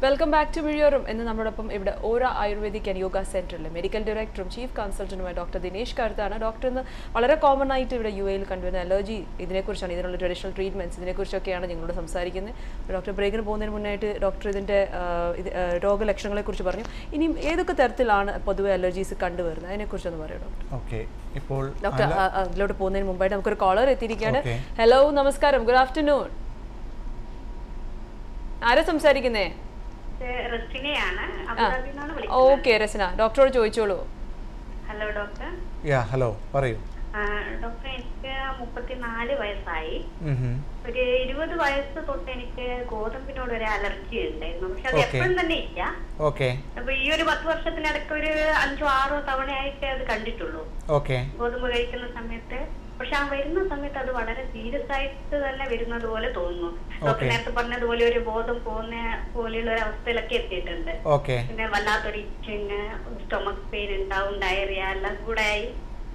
Welcome back to മിഴിയോറും എന്ന് നമ്മളോടൊപ്പം ഇവിടെ ഓരോ ആയുർവേദിക് ആൻഡ് യോഗ സെന്ററിലെ മെഡിക്കൽ ഡയറക്ടറും ചീഫ് കൺസൾട്ടന്റുമായ ഡോക്ടർ ദിനേഷ് കരുത്താണ് ഡോക്ടർ ഇന്ന് വളരെ കോമൺ ആയിട്ട് ഇവിടെ യു എയിൽ കണ്ടുവരുന്ന അലർജി ഇതിനെക്കുറിച്ചാണ് ഇതിനുള്ള ട്രഡീഷണൽ ട്രീറ്റ്മെന്റ്സ് ഇതിനെക്കുറിച്ചൊക്കെയാണ് ഞങ്ങളോട് സംസാരിക്കുന്നത് ഡോക്ടർ ബ്രേക്കിന് പോകുന്നതിന് മുന്നായിട്ട് ഡോക്ടർ ഇതിന്റെ ആ, ഇത്, ആ, രോഗലക്ഷണങ്ങളെക്കുറിച്ച് പറഞ്ഞു ഇനിയും ഏതൊക്കെ തരത്തിലാണ് പൊതുവെ അലർജീസ് കണ്ടുവരുന്നത് അതിനെക്കുറിച്ചൊന്ന് പറയൂ ഡോക്ടർ ഓക്കെ ഇപ്പോൾ ഡോക്ടർ ആ, ആ, അതിലോട്ട് പോകുന്നതിന് മുമ്പായിട്ട് നമുക്കൊരു കോളർ എത്തിയിരിക്കുകയാണ് Okay. ഹലോ നമസ്കാരം ഗുഡ് ആഫ്റ്റർനൂൺ ആരാ സംസാരിക്കുന്നേ ഇത് റസിനയാണ് അബുദാബിയിൽ നിന്നാണ് വിളിക്കുന്നത് ഓക്കെ രചന ഡോക്ടറോട് ചോദിച്ചോളൂ ഹലോ ഡോക്ടർ യാ ഹലോ പറയൂ ആ, ഡോക്ടർ എനിക്ക് മുപ്പത്തിനാല് വയസ്സായി ഉം ഹും. ഒരു ഇരുപത് വയസ്സ് തൊട്ട് എനിക്ക് ഗോതമ്പിനോട് ഒരു അലർജി ഉണ്ടായിരുന്നു പക്ഷെ അത് Okay. എപ്പോഴും തന്നെ ഇല്ല ഓക്കെ അപ്പൊ ഈ ഒരു പത്ത് വർഷത്തിനിടയ്ക്ക് ഒരു അഞ്ചോ ആറോ തവണയായിട്ട് അത് കണ്ടിട്ടുള്ളൂ ഓക്കെ ഗോതമ്പ് കഴിക്കുന്ന സമയത്ത് പക്ഷെ ആ വരുന്ന സമയത്ത് അത് വളരെ സീരിയസ് ആയിട്ട് തന്നെ വരുന്നത് പോലെ തോന്നുന്നു ഡോക്ടർ Okay. നേരത്തെ പറഞ്ഞതുപോലെ ഒരു ബോധം പോകുന്ന പോലെയുള്ള ഒരു അവസ്ഥയിലൊക്കെ എത്തിയിട്ടുണ്ട് ഓക്കെ പിന്നെ വല്ലാത്തൊരു ഇച്ചിങ് സ്റ്റൊമക് പെയിൻ ഉണ്ടാവും ഡയറിയ എല്ലാം കൂടെ ആയി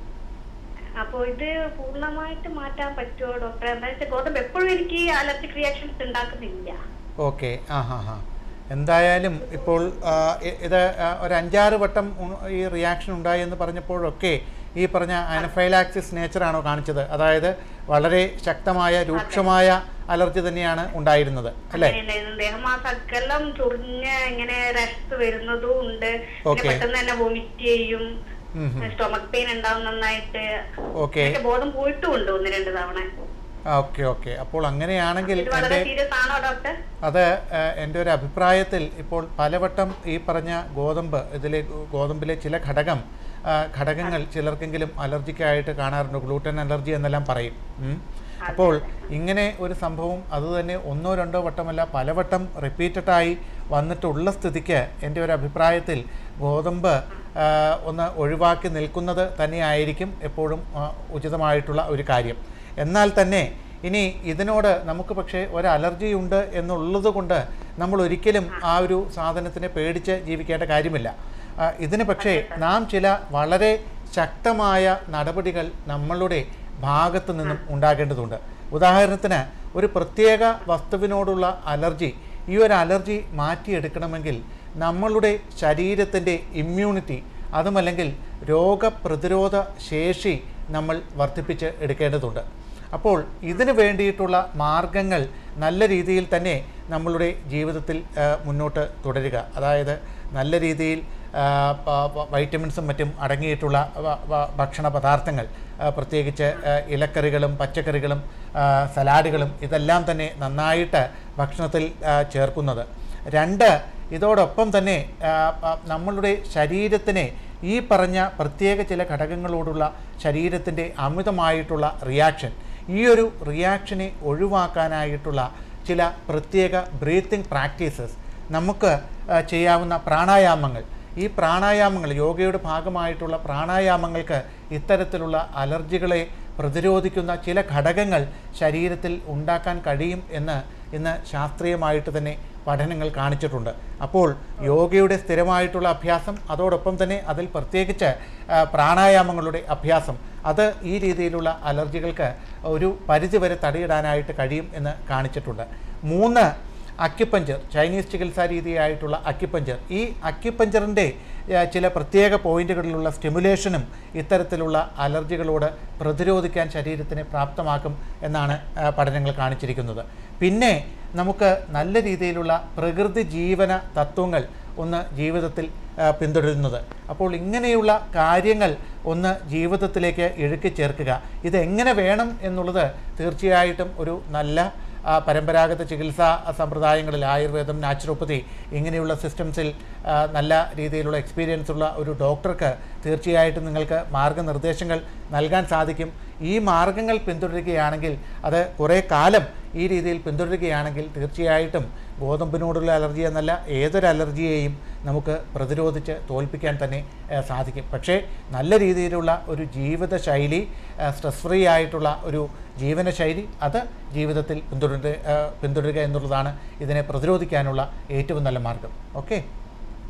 അപ്പൊ ഇത് പൂർണ്ണമായിട്ട് മാറ്റാൻ പറ്റുമോ ഡോക്ടർ എന്താ വെച്ചാൽ ഗോതമ്പ് എപ്പോഴും എനിക്ക് അലർജിക് റിയാക്ഷൻസ് ഉണ്ടാക്കുന്നില്ല ഓക്കെ ആ ഹാ ഹാ എന്തായാലും ഇപ്പോൾ ആ, ഇ- ഇത് ആ, ഒരു അഞ്ചാറ് വട്ടം ഉ- ഈ റിയാക്ഷൻ ഉണ്ടായി എന്ന് പറഞ്ഞപ്പോഴൊക്കെ ഈ പറഞ്ഞ അനഫൈലാക്സിസ് നേച്ചറാണോ കാണിച്ചത് അതായത് വളരെ ശക്തമായ രൂക്ഷമായ അലർജി തന്നെയാണ് ഉണ്ടായിരുന്നത് അല്ലേ അങ്ങനെയുണ്ടായിരുന്നു ദേഹമാസക്കെല്ലാം ചൊറിഞ്ഞ് ഇങ്ങനെ രക്ത് വരുന്നതും ഉണ്ട് പിന്നെ Okay. പെട്ടെന്ന് തന്നെ വൊമിറ്റ് ചെയ്യും ഉം ഹും. സ്റ്റൊമക് പെയിൻ ഉണ്ടാവും നന്നായിട്ട് ഓക്കെ പക്ഷെ ബോധം പോയിട്ടും ഉണ്ട് ഒന്ന് രണ്ട് തവണ ഓക്കെ ഓക്കെ അപ്പോൾ അങ്ങനെയാണെങ്കിൽ ഇത് വളരെ എൻ്റെ സീരിയസ് ആണോ ഡോക്ടർ അത് ഏഹ്, എൻ്റെ ഒരു അഭിപ്രായത്തിൽ ഇപ്പോൾ പലവട്ടം ഈ പറഞ്ഞ ഗോതമ്പ് ഇതിലെ ഗോതമ്പിലെ ചില ഘടകം ആ, ഘടകങ്ങൾ ചിലർക്കെങ്കിലും അലർജിക്കായിട്ട് കാണാറുണ്ട് ഗ്ലൂട്ടൻ അലർജി എന്നെല്ലാം പറയും ഉം. അപ്പോൾ ഇങ്ങനെ ഒരു സംഭവം അതുതന്നെ ഒന്നോ രണ്ടോ വട്ടമല്ല പലവട്ടം റിപ്പീറ്റഡായി വന്നിട്ടുള്ള സ്ഥിതിക്ക് എൻ്റെ ഒരു അഭിപ്രായത്തിൽ ഗോതമ്പ് ആ, ഒന്ന് ഒഴിവാക്കി നിൽക്കുന്നത് തന്നെയായിരിക്കും എപ്പോഴും ആ, ഉചിതമായിട്ടുള്ള ഒരു കാര്യം എന്നാൽ തന്നെ ഇനി ഇതിനോട് നമുക്ക് പക്ഷേ ഒരു അലർജി ഉണ്ട് എന്നുള്ളത് കൊണ്ട് നമ്മൾ ഒരിക്കലും ആ ഒരു സാധനത്തിനെ പേടിച്ച് ജീവിക്കേണ്ട കാര്യമില്ല ആ, ഇതിന് പക്ഷേ നാം ചില വളരെ ശക്തമായ നടപടികൾ നമ്മളുടെ ഭാഗത്തു നിന്നും ഉണ്ടാകേണ്ടതുണ്ട് ഉദാഹരണത്തിന് ഒരു പ്രത്യേക വസ്തുവിനോടുള്ള അലർജി ഈ ഒരു അലർജി മാറ്റിയെടുക്കണമെങ്കിൽ നമ്മളുടെ ശരീരത്തിൻ്റെ ഇമ്മ്യൂണിറ്റി അതുമല്ലെങ്കിൽ രോഗപ്രതിരോധ ശേഷി നമ്മൾ വർദ്ധിപ്പിച്ച് എടുക്കേണ്ടതുണ്ട് അപ്പോൾ ഇതിനു വേണ്ടിയിട്ടുള്ള മാർഗങ്ങൾ നല്ല രീതിയിൽ തന്നെ നമ്മളുടെ ജീവിതത്തിൽ ആ, മുന്നോട്ട് തുടരുക അതായത് നല്ല രീതിയിൽ ആ, പ- പ- വൈറ്റമിൻസും മറ്റും അടങ്ങിയിട്ടുള്ള വ- വ- ഭക്ഷണ പദാർത്ഥങ്ങൾ ആ, പ്രത്യേകിച്ച് ആ, ഇലക്കറികളും പച്ചക്കറികളും ആ, സലാഡുകളും ഇതെല്ലാം തന്നെ നന്നായിട്ട് ഭക്ഷണത്തിൽ ആ, ചേർക്കുന്നത് രണ്ട് ഇതോടൊപ്പം തന്നെ ആ, ആ, നമ്മളുടെ ശരീരത്തിനെ ഈ പറഞ്ഞ പ്രത്യേക ചില ഘടകങ്ങളോടുള്ള ശരീരത്തിൻ്റെ അമിതമായിട്ടുള്ള റിയാക്ഷൻ ഈ ഒരു റിയാക്ഷനെ ഒഴിവാക്കാനായിട്ടുള്ള ചില പ്രത്യേക ബ്രീത്തിങ് പ്രാക്ടീസസ് നമുക്ക് ആ, ചെയ്യാവുന്ന പ്രാണായാമങ്ങൾ ഈ പ്രാണായാമങ്ങൾ യോഗയുടെ ഭാഗമായിട്ടുള്ള പ്രാണായാമങ്ങൾക്ക് ഇത്തരത്തിലുള്ള അലർജികളെ പ്രതിരോധിക്കുന്ന ചില ഘടകങ്ങൾ ശരീരത്തിൽ ഉണ്ടാക്കാൻ കഴിയും എന്ന് ഇന്ന് ശാസ്ത്രീയമായിട്ട് തന്നെ പഠനങ്ങൾ കാണിച്ചിട്ടുണ്ട് അപ്പോൾ യോഗയുടെ സ്ഥിരമായിട്ടുള്ള അഭ്യാസം അതോടൊപ്പം തന്നെ അതിൽ പ്രത്യേകിച്ച് ആ, പ്രാണായാമങ്ങളുടെ അഭ്യാസം അത് ഈ രീതിയിലുള്ള അലർജികൾക്ക് ഒരു പരിധിവരെ തടയിടാനായിട്ട് കഴിയും എന്ന് കാണിച്ചിട്ടുണ്ട് മൂന്ന് അക്യുപഞ്ചർ ചൈനീസ് ചികിത്സാ രീതിയായിട്ടുള്ള അക്യുപഞ്ചർ ഈ അക്യുപഞ്ചറിൻ്റെ ചില പ്രത്യേക പോയിന്റുകളിലുള്ള സ്റ്റിമുലേഷനും ഇത്തരത്തിലുള്ള അലർജികളോട് പ്രതിരോധിക്കാൻ ശരീരത്തിനെ പ്രാപ്തമാക്കും എന്നാണ് ആ, പഠനങ്ങൾ കാണിച്ചിരിക്കുന്നത് പിന്നെ നമുക്ക് നല്ല രീതിയിലുള്ള പ്രകൃതി ജീവന തത്വങ്ങൾ ഒന്ന് ജീവിതത്തിൽ ആ, പിന്തുടരുന്നത് അപ്പോൾ ഇങ്ങനെയുള്ള കാര്യങ്ങൾ ഒന്ന് ജീവിതത്തിലേക്ക് ഇഴുക്കി ചേർക്കുക ഇതെങ്ങനെ വേണം എന്നുള്ളത് തീർച്ചയായിട്ടും ഒരു നല്ല ആ, പരമ്പരാഗത ചികിത്സാ സമ്പ്രദായങ്ങളിൽ ആയുർവേദം നാച്ചുറോപ്പതി ഇങ്ങനെയുള്ള സിസ്റ്റംസിൽ ആ, നല്ല രീതിയിലുള്ള എക്സ്പീരിയൻസ് ഉള്ള ഒരു ഡോക്ടർക്ക് തീർച്ചയായിട്ടും നിങ്ങൾക്ക് മാർഗനിർദ്ദേശങ്ങൾ നൽകാൻ സാധിക്കും ഈ മാർഗങ്ങൾ പിന്തുടരുകയാണെങ്കിൽ അത് കുറേ കാലം ഈ രീതിയിൽ പിന്തുടരുകയാണെങ്കിൽ തീർച്ചയായിട്ടും ഗോതമ്പിനോടുള്ള അലർജി എന്നല്ല ഏതൊരു അലർജിയെയും നമുക്ക് പ്രതിരോധിച്ച് തോൽപ്പിക്കാൻ തന്നെ ഏഹ്, സാധിക്കും പക്ഷേ നല്ല രീതിയിലുള്ള ഒരു ജീവിതശൈലി സ്ട്രെസ് ഫ്രീ ആയിട്ടുള്ള ഒരു ജീവനശൈലി അത് ജീവിതത്തിൽ പിന്തുടരുക ഏഹ്, പിന്തുടരുക എന്നുള്ളതാണ് ഇതിനെ പ്രതിരോധിക്കാനുള്ള ഏറ്റവും നല്ല മാർഗം ഓക്കെ ഓക്കെ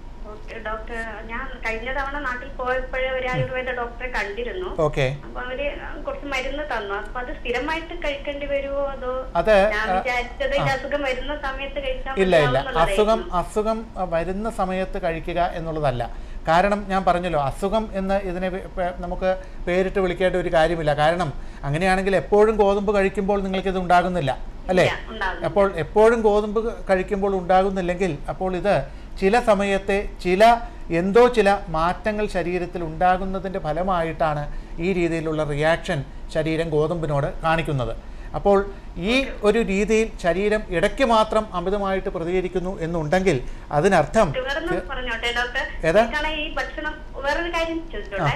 ഡോക്ടർ ഞാൻ കഴിഞ്ഞ തവണ നാട്ടിൽ പോയപ്പോഴേ ഒരു ആയുർവേദ ഡോക്ടറെ കണ്ടിരുന്നു ഓക്കെ അപ്പൊ അവര് കുറച്ച് മരുന്ന് തന്നു അപ്പൊ അത് സ്ഥിരമായിട്ട് കഴിക്കേണ്ടി വരുമോ അതോ അത് ഞാൻ വിചാരിച്ചത് ഈ അസുഖം വരുന്ന സമയത്ത് കഴിച്ചാൽ ഇല്ല ഇല്ല അസുഖം മതിയാവുന്നുള്ളതായിരുന്നു. അസുഖം അ, വരുന്ന സമയത്ത് കഴിക്കുക എന്നുള്ളതല്ല കാരണം ഞാൻ പറഞ്ഞല്ലോ അസുഖം എന്ന് ഇതിനെ വി- പ- നമുക്ക് പേരിട്ട് വിളിക്കേണ്ട ഒരു കാര്യമില്ല കാരണം അങ്ങനെയാണെങ്കിൽ എപ്പോഴും ഗോതമ്പ് കഴിക്കുമ്പോൾ നിങ്ങൾക്കിത് ഉണ്ടാകുന്നില്ല അല്ലേ ഇല്ല, ഉണ്ടാകും. അപ്പോൾ എപ്പോഴും ഗോതമ്പ് കഴിക്കുമ്പോൾ ഉണ്ടാകുന്നില്ലെങ്കിൽ അപ്പോൾ ഇത് ചില സമയത്തെ ചില എന്തോ ചില മാറ്റങ്ങൾ ശരീരത്തിൽ ഉണ്ടാകുന്നതിൻ്റെ ഫലമായിട്ടാണ് ഈ രീതിയിലുള്ള റിയാക്ഷൻ ശരീരം ഗോതമ്പിനോട് കാണിക്കുന്നത് അപ്പോൾ ഈ ഒരു രീതിയിൽ ശരീരം ഇടയ്ക്ക് മാത്രം അമിതമായിട്ട് പ്രതികരിക്കുന്നു എന്നുണ്ടെങ്കിൽ അതിനർത്ഥം വേറൊന്ന് പറഞ്ഞോട്ടെ ഡോക്ടർ ഏതാ? എനിക്കാണെ ഈ ഭക്ഷണം വേറൊരു കാര്യം ചോദിച്ചോട്ടെ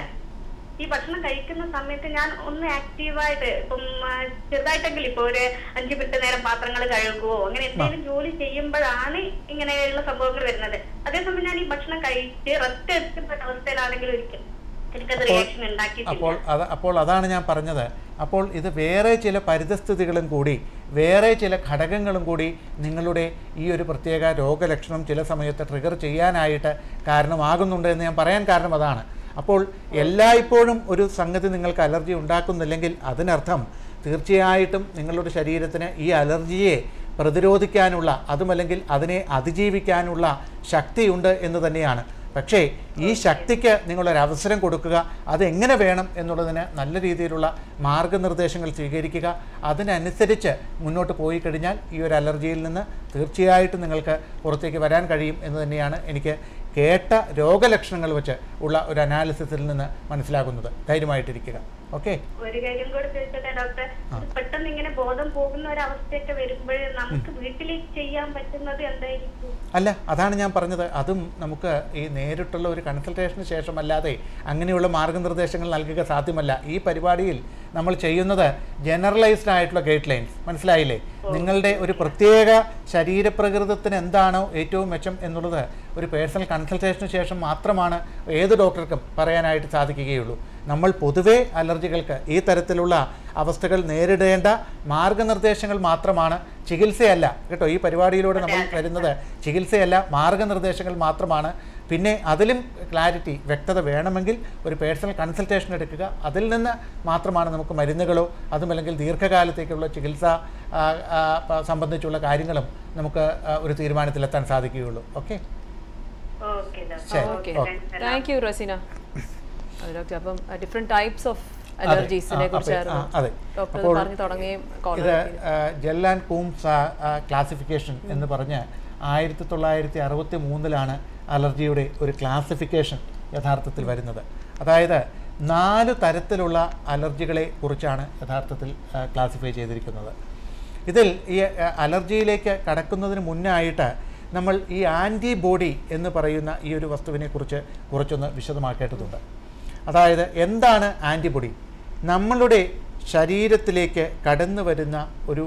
ഈ ഭക്ഷണം കഴിക്കുന്ന സമയത്ത് ഞാൻ ഒന്ന് ആക്റ്റീവായിട്ട് ഇപ്പം ആ, ചെറുതായിട്ടെങ്കിലും ഇപ്പൊ ഒരു അഞ്ചു മിനിറ്റ് നേരം പാത്രങ്ങൾ കഴുകുവോ അങ്ങനെ എന്തെങ്കിലും ജോലി ചെയ്യുമ്പോഴാണ് ഇങ്ങനെയുള്ള സംഭവങ്ങൾ വരുന്നത് അതേസമയം ഞാൻ ഈ ഭക്ഷണം കഴിച്ച് റെസ്റ്റ് എടുക്കുന്ന അവസ്ഥയിലാണെങ്കിൽ ഒരിക്കലും എനിക്കത് റിയാക്ഷൻ ഉണ്ടാക്കിയിട്ടില്ല അപ്പോൾ അത് അപ്പോൾ അതാണ് ഞാൻ പറഞ്ഞത് അപ്പോൾ ഇത് വേറെ ചില പരിതസ്ഥിതികളും കൂടി വേറെ ചില ഘടകങ്ങളും കൂടി നിങ്ങളുടെ ഈ ഒരു പ്രത്യേക രോഗലക്ഷണം ചില സമയത്ത് ട്രിഗർ ചെയ്യാനായിട്ട് കാരണമാകുന്നുണ്ട് എന്ന് ഞാൻ പറയാൻ കാരണം അതാണ് അപ്പോൾ എല്ലായ്പ്പോഴും ഒരു സംഗതി നിങ്ങൾക്ക് അലർജി ഉണ്ടാക്കുന്നില്ലെങ്കിൽ അതിനർത്ഥം തീർച്ചയായിട്ടും നിങ്ങളുടെ ശരീരത്തിന് ഈ അലർജിയെ പ്രതിരോധിക്കാനുള്ള അതുമല്ലെങ്കിൽ അതിനെ അതിജീവിക്കാനുള്ള ശക്തിയുണ്ട് എന്ന് തന്നെയാണ് പക്ഷേ ഈ ശക്തിക്ക് നിങ്ങളൊരു അവസരം കൊടുക്കുക അതെങ്ങനെ വേണം എന്നുള്ളതിന് നല്ല രീതിയിലുള്ള മാർഗനിർദ്ദേശങ്ങൾ സ്വീകരിക്കുക അതിനനുസരിച്ച് മുന്നോട്ട് പോയി കഴിഞ്ഞാൽ ഈ ഒരു അലർജിയിൽ നിന്ന് തീർച്ചയായിട്ടും നിങ്ങൾക്ക് പുറത്തേക്ക് വരാൻ കഴിയും എന്ന് തന്നെയാണ് എനിക്ക് കേട്ട രോഗലക്ഷണങ്ങൾ വെച്ച് ഉള്ള ഒരു അനാലിസിസിൽ നിന്ന് മനസ്സിലാകുന്നത് ധൈര്യമായിട്ടിരിക്കുക ഓക്കെ ഒരു കാര്യം കൂടെ ചോദിച്ചോട്ടെ ഡോക്ടർ ഇത് പെട്ടെന്ന് ഇങ്ങനെ ബോധം പോകുന്ന ഒരു അവസ്ഥയൊക്കെ വരുമ്പോൾ നമുക്ക് വീട്ടിൽ ചെയ്യാൻ പറ്റുന്നത് എന്തായിരിക്കും അല്ല അതാണ് ഞാൻ പറഞ്ഞത് അതും നമുക്ക് ഈ നേരിട്ടുള്ള ഒരു കൺസൾട്ടേഷന് ശേഷമല്ലാതെ അങ്ങനെയുള്ള മാർഗനിർദ്ദേശങ്ങൾ നൽകുക സാധ്യമല്ല ഈ പരിപാടിയിൽ നമ്മൾ ചെയ്യുന്നത് ജനറലൈസ്ഡ് ആയിട്ടുള്ള ഗൈഡ് ലൈൻസ് മനസ്സിലായില്ലേ നിങ്ങളുടെ ഒരു പ്രത്യേക ശരീരപ്രകൃതത്തിന് എന്താണോ ഏറ്റവും മെച്ചം എന്നുള്ളത് ഒരു പേഴ്സണൽ കൺസൾട്ടേഷന് ശേഷം മാത്രമാണ് ഏത് ഡോക്ടർക്കും പറയാനായിട്ട് സാധിക്കുകയുള്ളൂ നമ്മൾ പൊതുവേ അലർജികൾക്ക് ഈ തരത്തിലുള്ള അവസ്ഥകൾ നേരിടേണ്ട മാർഗനിർദ്ദേശങ്ങൾ മാത്രമാണ് ചികിത്സയല്ല കേട്ടോ ഈ പരിപാടിയിലൂടെ നമ്മൾ വരുന്നത് ചികിത്സയല്ല മാർഗനിർദ്ദേശങ്ങൾ മാത്രമാണ് പിന്നെ അതിലും ക്ലാരിറ്റി വ്യക്തത വേണമെങ്കിൽ ഒരു പേഴ്സണൽ കൺസൾട്ടേഷൻ എടുക്കുക അതിൽ നിന്ന് മാത്രമാണ് നമുക്ക് മരുന്നുകളോ അതുമല്ലെങ്കിൽ ദീർഘകാലത്തേക്കുള്ള ചികിത്സ ആ, ആ, പ- സംബന്ധിച്ചുള്ള കാര്യങ്ങളും നമുക്ക് ആ, ഒരു തീരുമാനത്തിലെത്താൻ സാധിക്കുകയുള്ളൂ ഓക്കെ ഓക്കെ ശരി, doctor okay. Thank you Raseena doctor അപ്പം ഡിഫറെന്റ് ടൈപ്സ് ഓഫ് അതെ, അലർജീസിനെ ആ, അപ്പൊ, കുറിച്ചായിരുന്നു ആ, അതെ. ഡോക്ടർ അപ്പോൾ പറഞ്ഞു തുടങ്ങുകയും കോൾ ഇത് ജെൽ ആൻഡ് കൂംസ് ക്ലാസിഫിക്കേഷൻ എന്ന് പറഞ്ഞ് ആയിരത്തി തൊള്ളായിരത്തി അറുപത്തി മൂന്നിലാണ് അലർജിയുടെ ഒരു ക്ലാസിഫിക്കേഷൻ യഥാർത്ഥത്തിൽ വരുന്നത് അതായത് നാല് തരത്തിലുള്ള അലർജികളെ കുറിച്ചാണ് യഥാർത്ഥത്തിൽ ക്ലാസിഫൈ ചെയ്തിരിക്കുന്നത് ഇതിൽ ഈ ആ, അലർജിയിലേക്ക് കടക്കുന്നതിന് മുന്നായിട്ട് നമ്മൾ ഈ ആൻറ്റിബോഡി എന്ന് പറയുന്ന ഈ ഒരു വസ്തുവിനെ കുറിച്ച് കുറച്ചൊന്ന് വിശദമാക്കേണ്ടതുണ്ട് അതായത് എന്താണ് ആൻറ്റിബോഡി നമ്മളുടെ ശരീരത്തിലേക്ക് കടന്നു വരുന്ന ഒരു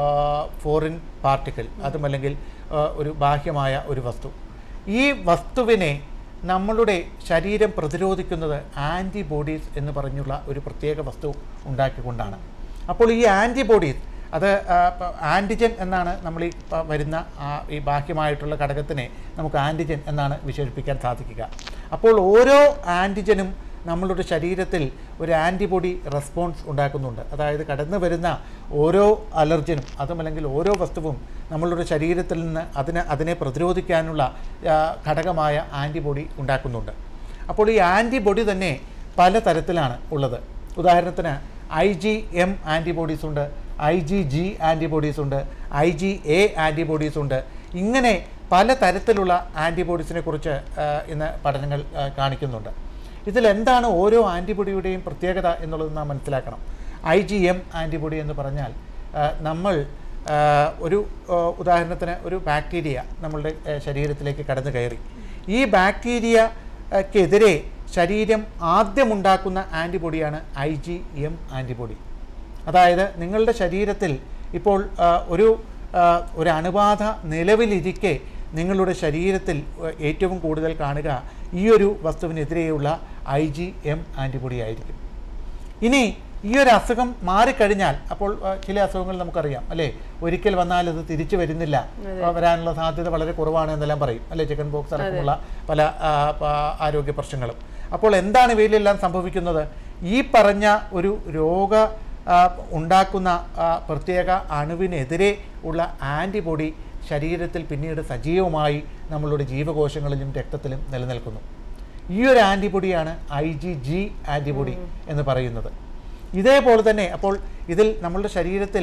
ഫോറിൻ പാർട്ടിക്കിൾ അതുമല്ലെങ്കിൽ ആ, ഒരു ബാഹ്യമായ ഒരു വസ്തു ഈ വസ്തുവിനെ നമ്മളുടെ ശരീരം പ്രതിരോധിക്കുന്നത് ആൻറ്റിബോഡീസ് എന്ന് പറഞ്ഞുള്ള ഒരു പ്രത്യേക വസ്തു ഉണ്ടാക്കിക്കൊണ്ടാണ് അപ്പോൾ ഈ ആൻറ്റിബോഡീസ് അത് ആൻറ്റിജൻ എന്നാണ് നമ്മൾ ഈ പ- വരുന്ന ആ, ഈ ബാഹ്യമായിട്ടുള്ള ഘടകത്തിനെ നമുക്ക് ആൻറ്റിജൻ എന്നാണ് വിശേഷിപ്പിക്കാൻ സാധിക്കുക അപ്പോൾ ഓരോ ആൻറ്റിജനും നമ്മളുടെ ശരീരത്തിൽ ഒരു ആൻറ്റിബോഡി റെസ്പോൺസ് ഉണ്ടാക്കുന്നുണ്ട് അതായത് കടന്നു വരുന്ന ഓരോ അലർജനും അതുമല്ലെങ്കിൽ ഓരോ വസ്തുവും നമ്മളുടെ ശരീരത്തിൽ നിന്ന് അതിനെ അതിനെ പ്രതിരോധിക്കാനുള്ള ആ, ഘടകമായ ആൻറ്റിബോഡി ഉണ്ടാക്കുന്നുണ്ട് അപ്പോൾ ഈ ആൻറ്റിബോഡി തന്നെ പല തരത്തിലാണ് ഉള്ളത് ഉദാഹരണത്തിന് ഐ ജി എം ആൻറ്റിബോഡീസ് ഉണ്ട് ഐ ജി ജി ആൻറ്റിബോഡീസ് ഉണ്ട് ഐ ജി എ ആൻറ്റിബോഡീസ് ഉണ്ട് ഇങ്ങനെ പല തരത്തിലുള്ള ആൻറ്റിബോഡീസിനെ കുറിച്ച് ആ, ഇന്ന് പഠനങ്ങൾ ആ, കാണിക്കുന്നുണ്ട് ഇതിൽ എന്താണ് ഓരോ ആൻറ്റിബോഡിയുടെയും പ്രത്യേകത എന്നുള്ളത് നാം മനസ്സിലാക്കണം ഐ ജി എം ആൻറ്റിബോഡി എന്ന് പറഞ്ഞാൽ ആ, നമ്മൾ ആ, ഒരു ആ, ഉദാഹരണത്തിന് ഒരു ബാക്ടീരിയ നമ്മളുടെ ആ, ശരീരത്തിലേക്ക് കടന്നു കയറി ഈ ബാക്ടീരിയക്കെതിരെ ശരീരം ആദ്യമുണ്ടാക്കുന്ന ആൻറ്റിബോഡിയാണ് ഐ ജി എം ആൻറ്റിബോഡി അതായത് നിങ്ങളുടെ ശരീരത്തിൽ ഇപ്പോൾ ആ, ഒരു ആ, ഒരു അണുബാധ നിലവിലിരിക്കെ നിങ്ങളുടെ ശരീരത്തിൽ ആ, ഏറ്റവും കൂടുതൽ കാണുക ഈ ഒരു വസ്തുവിനെതിരെയുള്ള ഐ ജി എം ആൻറ്റിബോഡി ആയിരിക്കും ഇനി ഈ ഒരു അസുഖം മാറിക്കഴിഞ്ഞാൽ അപ്പോൾ ആ, ചില അസുഖങ്ങൾ നമുക്കറിയാം അല്ലേ ഒരിക്കൽ വന്നാൽ അത് തിരിച്ചു വരുന്നില്ല ആ, വരാനുള്ള സാധ്യത വളരെ കുറവാണ് എന്നെല്ലാം പറയും അല്ലേ ചിക്കൻ ബോക്സ് അടക്കമുള്ള പല ആ, പ- ആരോഗ്യ പ്രശ്നങ്ങളും അപ്പോൾ എന്താണ് ഇവയിലെല്ലാം സംഭവിക്കുന്നത് ഈ പറഞ്ഞ ഒരു രോഗ ആ, ഉണ്ടാക്കുന്ന ആ, പ്രത്യേക അണുവിനെതിരെ ഉള്ള ആൻറ്റിബോഡി ശരീരത്തിൽ പിന്നീട് സജീവമായി നമ്മളുടെ ജീവകോശങ്ങളിലും രക്തത്തിലും നിലനിൽക്കുന്നു ഈ ഒരു ആൻറ്റിബോഡിയാണ് ഐ ജി ജി ആൻറ്റിബോഡി എന്ന് പറയുന്നത് ഇതേപോലെ തന്നെ അപ്പോൾ ഇതിൽ നമ്മളുടെ ശരീരത്തിൽ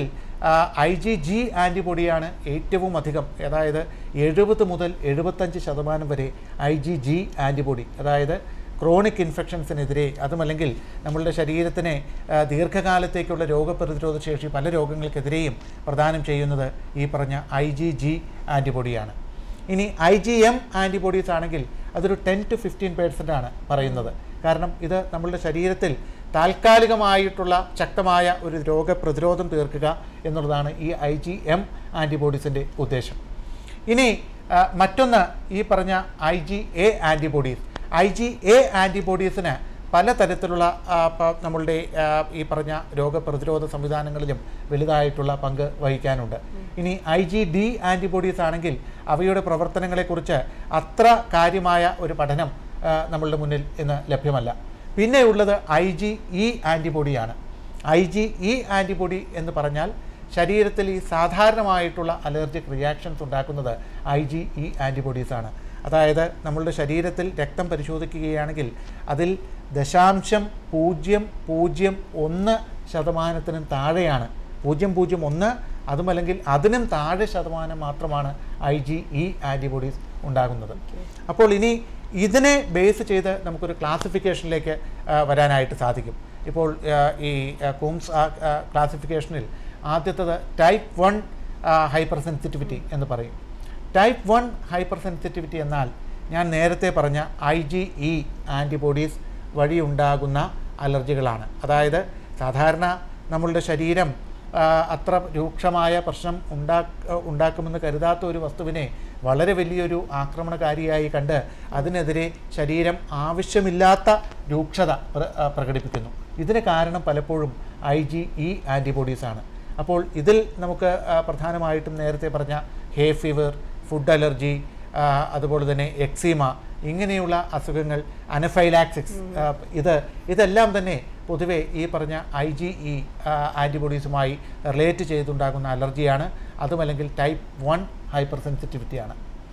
ഐ ജി ജി ആൻറ്റിബോഡിയാണ് ഏറ്റവും അധികം അതായത് എഴുപത് മുതൽ എഴുപത്തഞ്ച് ശതമാനം വരെ ഐ ജി ജി ആൻറ്റിബോഡി അതായത് ക്രോണിക് ഇൻഫെക്ഷൻസിനെതിരെ അതുമല്ലെങ്കിൽ നമ്മളുടെ ശരീരത്തിനെ ആ, ദീർഘകാലത്തേക്കുള്ള രോഗപ്രതിരോധ ശേഷി പല രോഗങ്ങൾക്കെതിരെയും പ്രദാനം ചെയ്യുന്നത് ഈ പറഞ്ഞ ഐ ജി ജി ആൻറ്റിബോഡിയാണ് ഇനി ഐ ജി എം ആൻറ്റിബോഡീസ് ആണെങ്കിൽ അതൊരു ടെൻ ടു ഫിഫ്റ്റീൻ പേഴ്സൻ്റ് ആണ് പറയുന്നത് കാരണം ഇത് നമ്മളുടെ ശരീരത്തിൽ താൽക്കാലികമായിട്ടുള്ള ശക്തമായ ഒരു രോഗപ്രതിരോധം തീർക്കുക എന്നുള്ളതാണ് ഈ ഐ ജി എം ആൻറ്റിബോഡീസിൻ്റെ ഉദ്ദേശം ഇനി ആ, മറ്റൊന്ന് ഈ പറഞ്ഞ I G A antibodies I G A ആൻറ്റിബോഡീസിന് പലതരത്തിലുള്ള ആ, പ- നമ്മളുടെ ആ, ഈ പറഞ്ഞ രോഗപ്രതിരോധ സംവിധാനങ്ങളിലും വലുതായിട്ടുള്ള പങ്ക് വഹിക്കാനുണ്ട് ഇനി ഐ ജി ഡി ആൻറ്റിബോഡീസ് ആണെങ്കിൽ അവയുടെ പ്രവർത്തനങ്ങളെക്കുറിച്ച് അത്ര കാര്യമായ ഒരു പഠനം ആ, നമ്മളുടെ മുന്നിൽ ഇന്ന് ലഭ്യമല്ല പിന്നെ ഉള്ളത് ഐ ജി ഇ ആൻറ്റിബോഡിയാണ് ഐ ജി ഇ ആൻറ്റിബോഡി എന്ന് പറഞ്ഞാൽ ശരീരത്തിൽ ഈ സാധാരണമായിട്ടുള്ള അലർജിക് റിയാക്ഷൻസ് ഉണ്ടാക്കുന്നത് ഐ ജി ഇ ആൻറ്റിബോഡീസാണ് അതായത് നമ്മളുടെ ശരീരത്തിൽ രക്തം പരിശോധിക്കുകയാണെങ്കിൽ അതിൽ ദശാംശം പൂജ്യം പൂജ്യം ഒന്ന് ശതമാനത്തിനും താഴെയാണ് പൂജ്യം പൂജ്യം ഒന്ന് അതുമല്ലെങ്കിൽ അതിനും താഴെ ശതമാനം മാത്രമാണ് ഐ ജി ഇ ആൻറ്റിബോഡീസ് ഉണ്ടാകുന്നത് അപ്പോൾ ഇനി ഇതിനെ ബേസ് ചെയ്ത് നമുക്കൊരു ക്ലാസിഫിക്കേഷനിലേക്ക് ആ, വരാനായിട്ട് സാധിക്കും ഇപ്പോൾ ആ, ഈ ആ, കൂംസ് ആ, ആ, ക്ലാസിഫിക്കേഷനിൽ ആദ്യത്തത് ടൈപ്പ് വൺ ഹൈപ്പർ സെൻസിറ്റിവിറ്റി എന്ന് പറയും ടൈപ്പ് വൺ ഹൈപ്പർ സെൻസിറ്റിവിറ്റി എന്നാൽ ഞാൻ നേരത്തെ പറഞ്ഞ ഐ ജി ഇ ആൻറ്റിബോഡീസ് വഴിയുണ്ടാകുന്ന അലർജികളാണ് അതായത് സാധാരണ നമ്മളുടെ ശരീരം ആ, അത്ര രൂക്ഷമായ പ്രശ്നം ഉണ്ടാ ഉണ്ടാക്കുമെന്ന് കരുതാത്ത ഒരു വസ്തുവിനെ വളരെ വലിയൊരു ആക്രമണകാരിയായി കണ്ട് അതിനെതിരെ ശരീരം ആവശ്യമില്ലാത്ത രൂക്ഷത പ്ര- ആ, പ്രകടിപ്പിക്കുന്നു ഇതിന് കാരണം പലപ്പോഴും ഐ ജി ഇ ആൻറ്റിബോഡീസാണ് അപ്പോൾ ഇതിൽ നമുക്ക് ആ, പ്രധാനമായിട്ടും നേരത്തെ പറഞ്ഞ ഹേ ഫീവർ ഫുഡ് അലർജി ആ, അതുപോലെ തന്നെ എക്സീമ ഇങ്ങനെയുള്ള അസുഖങ്ങൾ അനഫൈലാക്സിക്സ് ഇത് ഇതെല്ലാം തന്നെ പൊതുവെ ഈ പറഞ്ഞ ഐ ജി ഇ ആൻറ്റിബോഡീസുമായി റിലേറ്റ് ചെയ്തുണ്ടാകുന്ന അലർജിയാണ് അതുമല്ലെങ്കിൽ ടൈപ്പ് വൺ ഹൈപ്പർ സെൻസിറ്റിവിറ്റിയാണ്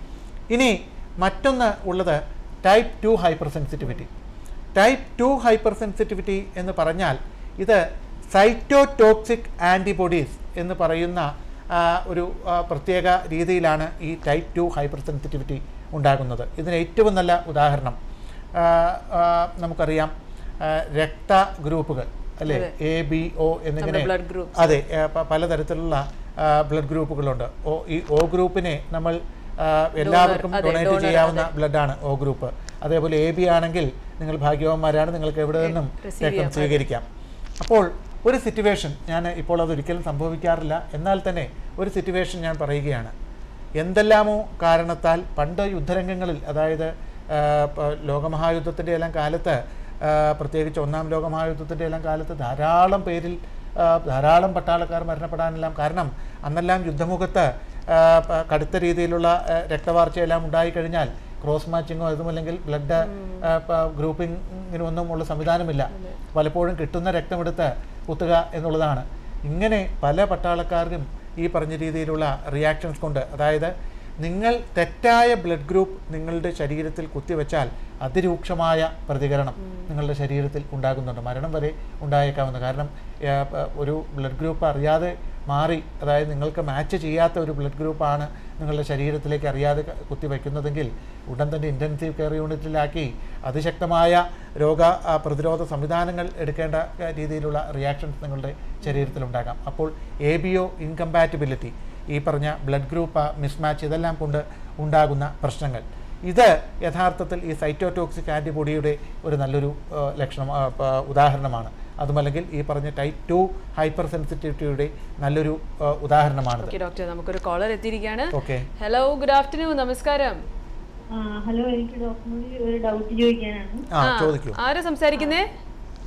ഇനി മറ്റൊന്ന് ഉള്ളത് type two hyper sensitivity type two hyper sensitivity എന്ന് പറഞ്ഞാൽ ഇത് സൈറ്റോടോക്സിക് ആൻറ്റിബോഡീസ് എന്ന് പറയുന്ന ആ, ഒരു ആ, പ്രത്യേക രീതിയിലാണ് ഈ ടൈപ്പ് ടു ഹൈപ്പർ സെൻസിറ്റിവിറ്റി ഉണ്ടാകുന്നത് ഇതിന് ഏറ്റവും നല്ല ഉദാഹരണം ആ, ആ, നമുക്കറിയാം ആ, രക്ത ഗ്രൂപ്പുകൾ അല്ലേ എ ബി ഒ എന്നിങ്ങനെ നമ്മുടെ blood groups. അതെ ആ, പ- പലതരത്തിലുള്ള ബ്ലഡ് ഗ്രൂപ്പുകളുണ്ട് ഓ ഈ ഒ ഗ്രൂപ്പിനെ നമ്മൾ ആ, എല്ലാവർക്കും അതെ, ഡൊണേറ്റ് donor, ചെയ്യാവുന്ന ബ്ലഡാണ് ഒ ഗ്രൂപ്പ് അതേപോലെ എ ബി ആണെങ്കിൽ നിങ്ങൾ ഭാഗ്യവാന്മാരാണ് നിങ്ങൾക്ക് എവിടെ നിന്നും receive രക്തം ചെയ്യാം. സ്വീകരിക്കാം അപ്പോൾ ഒരു സിറ്റുവേഷൻ ഞാൻ ഇപ്പോൾ അതൊരിക്കലും സംഭവിക്കാറില്ല എന്നാൽ തന്നെ ഒരു സിറ്റുവേഷൻ ഞാൻ പറയുകയാണ് എന്തെല്ലാമോ കാരണത്താൽ പണ്ട് യുദ്ധരംഗങ്ങളിൽ അതായത് ആ, പ- ലോകമഹായുദ്ധത്തിൻ്റെ എല്ലാം കാലത്ത് ആ, പ്രത്യേകിച്ച് ഒന്നാം ലോകമഹായുദ്ധത്തിൻ്റെ എല്ലാം കാലത്ത് ധാരാളം പേരിൽ ആ, ധാരാളം പട്ടാളക്കാർ മരണപ്പെടാനെല്ലാം കാരണം അന്നെല്ലാം യുദ്ധമുഖത്ത് ആ, പ- കടുത്ത രീതിയിലുള്ള ആ, രക്തവാർച്ചയെല്ലാം ഉണ്ടായിക്കഴിഞ്ഞാൽ ക്രോസ് മാച്ചിങ്ങോ അതുമല്ലെങ്കിൽ ബ്ലഡ് ഗ്രൂപ്പിങ്ങിനൊന്നും ഉള്ള സംവിധാനമില്ല പലപ്പോഴും കിട്ടുന്ന രക്തമെടുത്ത് കുത്തുക എന്നുള്ളതാണ് ഇങ്ങനെ പല പട്ടാളക്കാർക്കും ഈ പറഞ്ഞ രീതിയിലുള്ള റിയാക്ഷൻസ് കൊണ്ട് അതായത് നിങ്ങൾ തെറ്റായ ബ്ലഡ് ഗ്രൂപ്പ് നിങ്ങളുടെ ശരീരത്തിൽ കുത്തിവെച്ചാൽ അതിരൂക്ഷമായ പ്രതികരണം നിങ്ങളുടെ ശരീരത്തിൽ ഉണ്ടാകുന്നുണ്ട് മരണം വരെ ഉണ്ടായേക്കാവുന്ന കാരണം ആ, പ- ഒരു ബ്ലഡ് ഗ്രൂപ്പ് അറിയാതെ മാറി അതായത് നിങ്ങൾക്ക് മാച്ച് ചെയ്യാത്ത ഒരു ബ്ലഡ് ഗ്രൂപ്പാണ് നിങ്ങളുടെ ശരീരത്തിലേക്ക് അറിയാതെ ക- കുത്തിവെക്കുന്നതെങ്കിൽ ഉടൻ തന്നെ ഇൻറ്റൻസീവ് കെയർ യൂണിറ്റിലാക്കി അതിശക്തമായ രോഗ ആ, പ്രതിരോധ സംവിധാനങ്ങൾ എടുക്കേണ്ട ആ, രീതിയിലുള്ള റിയാക്ഷൻസ് നിങ്ങളുടെ ശരീരത്തിലുണ്ടാകാം അപ്പോൾ എ ബി ഒ ഇൻകമ്പാറ്റബിലിറ്റി ഈ പറഞ്ഞ ബ്ലഡ് ഗ്രൂപ്പ് മിസ്മാച്ച് ഇതെല്ലാം കൊണ്ട് ഉണ്ടാകുന്ന പ്രശ്നങ്ങൾ ഇത് യഥാർത്ഥത്തിൽ ഈ സൈറ്റോടോക്സിക് ആൻറ്റിബോഡിയുടെ ഒരു നല്ലൊരു ആ, ലക്ഷണം ആ, പ- ഉദാഹരണമാണ് അതുമല്ലെങ്കിൽ ഈ പറഞ്ഞ ടൈപ്പ് ടു ഹൈപ്പർ സെൻസിറ്റിവിറ്റിയുടെ നല്ലൊരു ആ, ഉദാഹരണമാണിത് ഓക്കെ ഡോക്ടർ നമുക്കൊരു കോളർ എത്തിയിരിക്കുകയാണ് ഓക്കെ ഹലോ ഗുഡ് ആഫ്റ്റർനൂൺ നമസ്കാരം ആ, ഹലോ എനിക്ക് ഡോക്ടറിനോട് ഒരു ഡൗട്ട് ചോദിക്കാനാണ് ആ ചോദിക്കൂ ആരാ സംസാരിക്കുന്നേ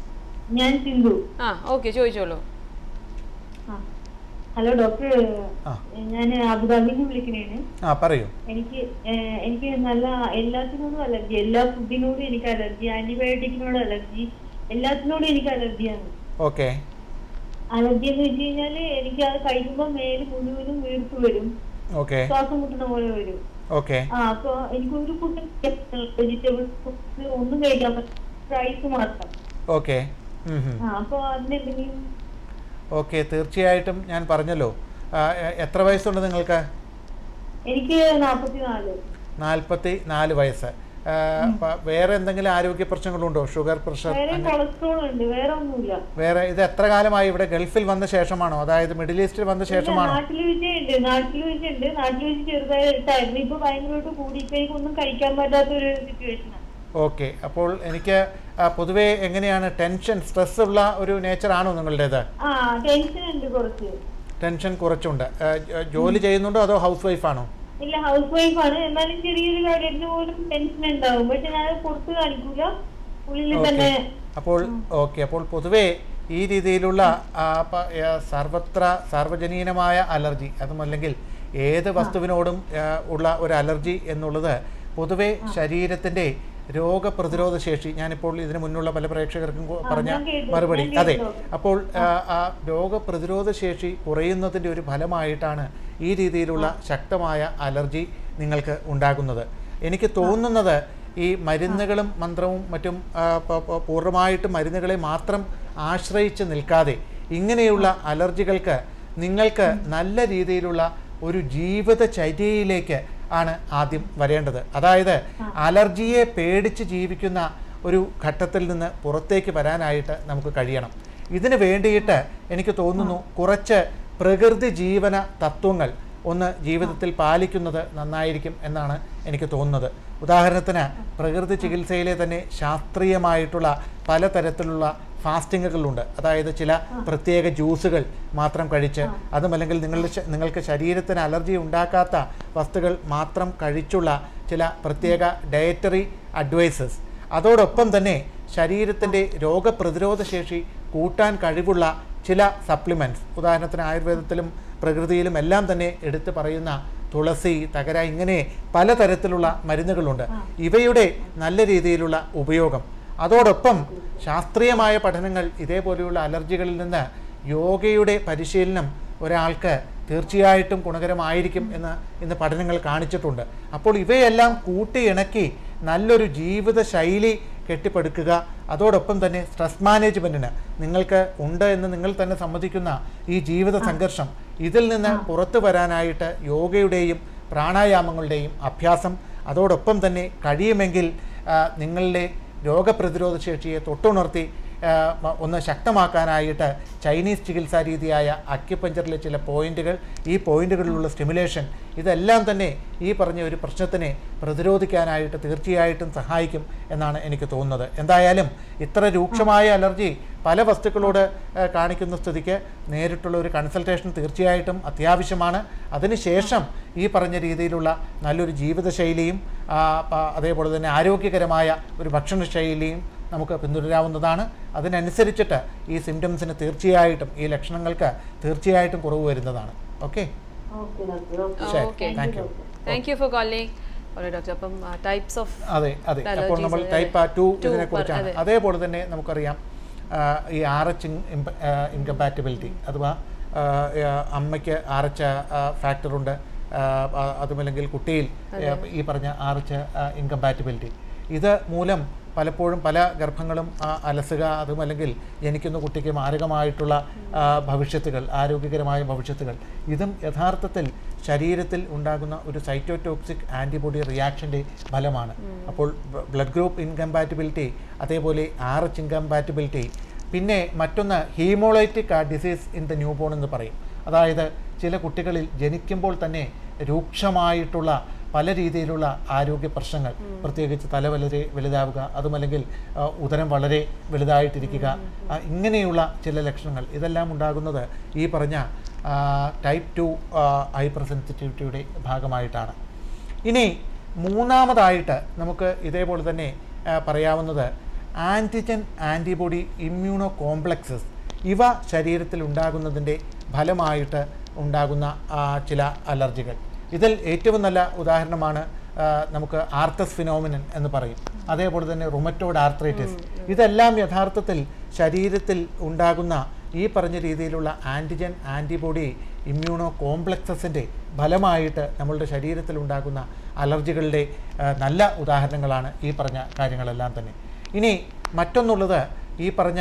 ഞാൻ സിന്ധു ആ ഓക്കെ ചോദിച്ചോളൂ ആ. ഹലോ ഡോക്ടർ ആ. ഞാൻ അബുദാബിയിൽ നിന്ന് വിളിക്കണേന് ആ പറയൂ എനിക്ക് ഏഹ്, എനിക്ക് നല്ല എല്ലാത്തിനോടും അലർജി എല്ലാ ഫുഡിനോടും എനിക്ക് അലർജി ആന്റിബയോട്ടിക്കിനോടും അലർജി എല്ലാത്തിനോടും എനിക്ക് അലർജിയാണ് ഓക്കെ അലർജി എന്ന് വെച്ച് കഴിഞ്ഞാല് എനിക്ക് അത് കഴിക്കുമ്പോൾ മേല് മുഴുവനും വീർത്ത് വരും ഓക്കെ ശ്വാസം മുട്ടുന്ന പോലെ വരും ഓക്കെ ആ അപ്പൊ എനിക്ക് ഒരു ഫുഡ് വെജിറ്റബിൾസ് ഒന്നും കഴിക്കാൻ പറ്റില്ല റൈസ് മാത്രം ഓക്കെ ആ അപ്പൊ അതിനെന്തെങ്കിലും ഓക്കെ തീർച്ചയായിട്ടും ഞാൻ പറഞ്ഞല്ലോ ആ, എ- എത്ര വയസ്സുണ്ട് നിങ്ങൾക്ക് എനിക്ക് നാപ്പത്തിനാല് നാൽപ്പത്തി നാല് വയസ്സ് ആ, പ- വേറെ എന്തെങ്കിലും ആരോഗ്യ പ്രശ്നങ്ങളുണ്ടോ ഷുഗർ പ്രഷർ വേറെ അങ്ങനെ കൊളസ്ട്രോൾ ഉണ്ട് വേറെ ഒന്നുമില്ല വേറെ ഇത് എത്ര കാലമായി ഇവിടെ ഗൾഫിൽ വന്ന ശേഷമാണോ അതായത് മിഡിൽ ഈസ്റ്റിൽ വന്ന ശേഷമാണോ നാട്ടിൽ വെച്ചുണ്ട് നാട്ടിൽ വെച്ചുണ്ട് നാട്ടിൽ വെച്ച് ചെറുതായിട്ടായിരുന്നു ഇപ്പൊ ഭയങ്കരമായിട്ട് കൂടി ഇപ്പൊ എനിക്കൊന്നും കഴിക്കാൻ പറ്റാത്ത ഒരു സിറ്റുവേഷനാണ് ഓക്കെ അപ്പോൾ എനിക്ക് ആ, പൊതുവേ എങ്ങനെയാണ് ടെൻഷൻ സ്ട്രെസ് ഉള്ള ഒരു നേച്ചറാണോ നിങ്ങളുടേത് ആ ടെൻഷൻ ഉണ്ട് കുറച്ച് ടെൻഷൻ കുറച്ചുണ്ട് ആ, ജ- ജോലി ചെയ്യുന്നുണ്ടോ അതോ ഹൗസ് വൈഫാണോ ഇല്ല ഹൗസ് വൈഫാണ് എന്നാലും ചെറിയൊരു കാര്യത്തിന് പോലും ടെൻഷൻ ഉണ്ടാവും പക്ഷെ ഞാൻ പുറത്ത് കാണിക്കൂല ഉള്ളിൽ തന്നെ അപ്പോൾ ഓക്കെ അപ്പോൾ പൊതുവേ ഈ രീതിയിലുള്ള ആ, പ- ആ, സർവത്ര സാർവജനീനമായ അലർജി അതുമല്ലെങ്കിൽ ഏത് വസ്തുവിനോടും ആ, ഉള്ള ഒരു അലർജി എന്നുള്ളത് പൊതുവേ ശരീരത്തിൻ്റെ രോഗപ്രതിരോധ ശേഷി ഞാനിപ്പോൾ ഇതിനു മുന്നുള്ള പല പ്രേക്ഷകർക്കും കു- പറഞ്ഞ ഞാൻ കേട്ടു, മറുപടി ഞാൻ അതെ കേട്ടു. അപ്പോൾ ആ, ആ രോഗപ്രതിരോധ ശേഷി കുറയുന്നതിൻ്റെ ഒരു ഫലമായിട്ടാണ് ഈ രീതിയിലുള്ള ശക്തമായ അലർജി നിങ്ങൾക്ക് ഉണ്ടാകുന്നത് എനിക്ക് തോന്നുന്നത് ഈ മരുന്നുകളും മന്ത്രവും മറ്റും ആ, പ- പ- പൂർണ്ണമായിട്ടും മരുന്നുകളെ മാത്രം ആശ്രയിച്ച് നിൽക്കാതെ ഇങ്ങനെയുള്ള അലർജികൾക്ക് നിങ്ങൾക്ക് നല്ല രീതിയിലുള്ള ഒരു ജീവിതചര്യയിലേക്ക് ആണ് ആദ്യം വരേണ്ടത് അതായത് അലർജിയെ പേടിച്ച് ജീവിക്കുന്ന ഒരു ഘട്ടത്തിൽ നിന്ന് പുറത്തേക്ക് വരാനായിട്ട് നമുക്ക് കഴിയണം ഇതിന് വേണ്ടിയിട്ട് എനിക്ക് തോന്നുന്നു കുറച്ച് പ്രകൃതി ജീവന തത്വങ്ങൾ ഒന്ന് ജീവിതത്തിൽ പാലിക്കുന്നത് നന്നായിരിക്കും എന്നാണ് എനിക്ക് തോന്നുന്നത് ഉദാഹരണത്തിന് പ്രകൃതി ചികിത്സയിലെ തന്നെ ശാസ്ത്രീയമായിട്ടുള്ള പലതരത്തിലുള്ള ഫാസ്റ്റിങ്ങുകളുണ്ട് അതായത് ചില പ്രത്യേക ജ്യൂസുകൾ മാത്രം കഴിച്ച് അതുമല്ലെങ്കിൽ നിങ്ങളുടെ ശ- നിങ്ങൾക്ക് ശരീരത്തിന് അലർജി ഉണ്ടാക്കാത്ത വസ്തുക്കൾ മാത്രം കഴിച്ചുള്ള ചില പ്രത്യേക ഡയറ്ററി അഡ്വൈസസ് അതോടൊപ്പം തന്നെ ശരീരത്തിൻ്റെ രോഗപ്രതിരോധ ശേഷി കൂട്ടാൻ കഴിവുള്ള ചില സപ്ലിമെൻറ്റ്സ് ഉദാഹരണത്തിന് ആയുർവേദത്തിലും പ്രകൃതിയിലും എല്ലാം തന്നെ എടുത്തു പറയുന്ന തുളസി തകര ഇങ്ങനെ പലതരത്തിലുള്ള മരുന്നുകളുണ്ട് ഇവയുടെ നല്ല രീതിയിലുള്ള ഉപയോഗം അതോടൊപ്പം ശാസ്ത്രീയമായ പഠനങ്ങൾ ഇതേപോലെയുള്ള അലർജികളിൽ നിന്ന് യോഗയുടെ പരിശീലനം ഒരാൾക്ക് തീർച്ചയായിട്ടും ഗുണകരമായിരിക്കും എന്ന് ഇന്ന് പഠനങ്ങൾ കാണിച്ചിട്ടുണ്ട് അപ്പോൾ ഇവയെല്ലാം കൂട്ടിയിണക്കി നല്ലൊരു ജീവിത ശൈലി കെട്ടിപ്പടുക്കുക അതോടൊപ്പം തന്നെ സ്ട്രെസ് മാനേജ്മെൻറ്റിന് നിങ്ങൾക്ക് ഉണ്ട് എന്ന് നിങ്ങൾ തന്നെ സമ്മതിക്കുന്ന ഈ ജീവിത സംഘർഷം ഇതിൽ നിന്ന് പുറത്തു വരാനായിട്ട് യോഗയുടെയും പ്രാണായാമങ്ങളുടെയും അഭ്യാസം അതോടൊപ്പം തന്നെ കഴിയുമെങ്കിൽ ആ, നിങ്ങളുടെ രോഗപ്രതിരോധ ശേഷിയെ തൊട്ടുണർത്തി ആ, മ- ഒന്ന് ശക്തമാക്കാനായിട്ട് ചൈനീസ് ചികിത്സാ രീതിയായ അക്യുപഞ്ചറിലെ ചില പോയിന്റുകൾ ഈ പോയിന്റുകളിലുള്ള സ്റ്റിമുലേഷൻ ഇതെല്ലാം തന്നെ ഈ പറഞ്ഞ ഒരു പ്രശ്നത്തിനെ പ്രതിരോധിക്കാനായിട്ട് തീർച്ചയായിട്ടും സഹായിക്കും എന്നാണ് എനിക്ക് തോന്നുന്നത് എന്തായാലും ഇത്ര രൂക്ഷമായ അലർജി പല വസ്തുക്കളോട് ആ, കാണിക്കുന്ന സ്ഥിതിക്ക് നേരിട്ടുള്ള ഒരു കൺസൾട്ടേഷൻ തീർച്ചയായിട്ടും അത്യാവശ്യമാണ് അതിനുശേഷം ഈ പറഞ്ഞ രീതിയിലുള്ള നല്ലൊരു ജീവിതശൈലിയും ആ, പ- അതേപോലെ തന്നെ ആരോഗ്യകരമായ ഒരു ഭക്ഷണശൈലിയും നമുക്ക് പിന്തുടരാവുന്നതാണ് അതിനനുസരിച്ചിട്ട് ഈ സിംറ്റംസിന് തീർച്ചയായിട്ടും ഈ ലക്ഷണങ്ങൾക്ക് തീർച്ചയായിട്ടും കുറവ് വരുന്നതാണ് ഓക്കെ ഓക്കെ ഡോക്ടർ ഓക്കെ ശരി Okay. Thank you thank you for calling okay doctor അപ്പം ടൈപ്സ് ഓഫ് അതെ അതെ Allergies, അപ്പോൾ നമ്മൾ അതെ. ടൈപ്പ് ടു Two ഇതിനെ per- കുറിച്ചാണ് അതെ. അതേപോലെ തന്നെ നമുക്കറിയാം ആ, ഈ ആർ എച്ച് ഇൻകമ്പാറ്റബിലിറ്റി അഥവാ ആ, ആ, അമ്മയ്ക്ക് ആർ എച്ച് ഫാക്ടറുണ്ട് അതുമല്ലെങ്കിൽ കുട്ടിയിൽ ആ, ഈ പറഞ്ഞ ആർ എച്ച് ഇൻകമ്പാറ്റബിലിറ്റി ഇത് മൂലം പലപ്പോഴും പല ഗർഭങ്ങളും ആ, അലസുക അതുമല്ലെങ്കിൽ ജനിക്കുന്ന കുട്ടിക്ക് മാരകമായിട്ടുള്ള ആ, ഭവിഷ്യത്തുകൾ ആരോഗ്യകരമായ ഭവിഷ്യത്തുകൾ ഇതും യഥാർത്ഥത്തിൽ ശരീരത്തിൽ ഉണ്ടാകുന്ന ഒരു സൈറ്റോടോക്സിക് ആൻറ്റിബോഡി റിയാക്ഷൻ്റെ ഫലമാണ് അപ്പോൾ ബ്ലഡ് ഗ്രൂപ്പ് ഇൻകമ്പാറ്റബിലിറ്റി അതേപോലെ ആർ എച്ച് ഇൻകമ്പാറ്റബിലിറ്റി പിന്നെ മറ്റൊന്ന് haemolytic disease in the newborn എന്ന് പറയും അതായത് ചില കുട്ടികളിൽ ജനിക്കുമ്പോൾ തന്നെ രൂക്ഷമായിട്ടുള്ള പല രീതിയിലുള്ള ആരോഗ്യ പ്രശ്നങ്ങൾ പ്രത്യേകിച്ച് തല വളരെ വലുതാവുക അതുമല്ലെങ്കിൽ ആ, ഉദരം വളരെ വലുതായിട്ടിരിക്കുക ആ, ഇങ്ങനെയുള്ള ചില ലക്ഷണങ്ങൾ ഇതെല്ലാം ഉണ്ടാകുന്നത് ഈ പറഞ്ഞ ടൈപ്പ് ടു ഹൈപ്പർ സെൻസിറ്റിവിറ്റിയുടെ ഭാഗമായിട്ടാണ് ഇനി മൂന്നാമതായിട്ട് നമുക്ക് ഇതേപോലെ തന്നെ ആ, പറയാവുന്നത് ആൻറ്റിജൻ ആൻറ്റിബോഡി ഇമ്മ്യൂണോ കോംപ്ലക്സസ് ഇവ ശരീരത്തിൽ ഉണ്ടാകുന്നതിൻ്റെ ഫലമായിട്ട് ഉണ്ടാകുന്ന ആ, ചില അലർജികൾ ഇതിൽ ഏറ്റവും നല്ല ഉദാഹരണമാണ് ആ, നമുക്ക് ആർത്തസ് ഫിനോമിനൻ എന്ന് പറയും അതേപോലെ തന്നെ റുമറ്റോഡ് ആർത്രൈറ്റിസ് ഇതെല്ലാം യഥാർത്ഥത്തിൽ ശരീരത്തിൽ ഉണ്ടാകുന്ന ഈ പറഞ്ഞ രീതിയിലുള്ള ആൻറ്റിജൻ ആൻറ്റിബോഡി ഇമ്മ്യൂണോ കോംപ്ലക്സസിൻ്റെ ഫലമായിട്ട് നമ്മളുടെ ശരീരത്തിൽ ഉണ്ടാകുന്ന അലർജികളുടെ ആ, നല്ല ഉദാഹരണങ്ങളാണ് ഈ പറഞ്ഞ കാര്യങ്ങളെല്ലാം തന്നെ ഇനി മറ്റൊന്നുള്ളത് ഈ പറഞ്ഞ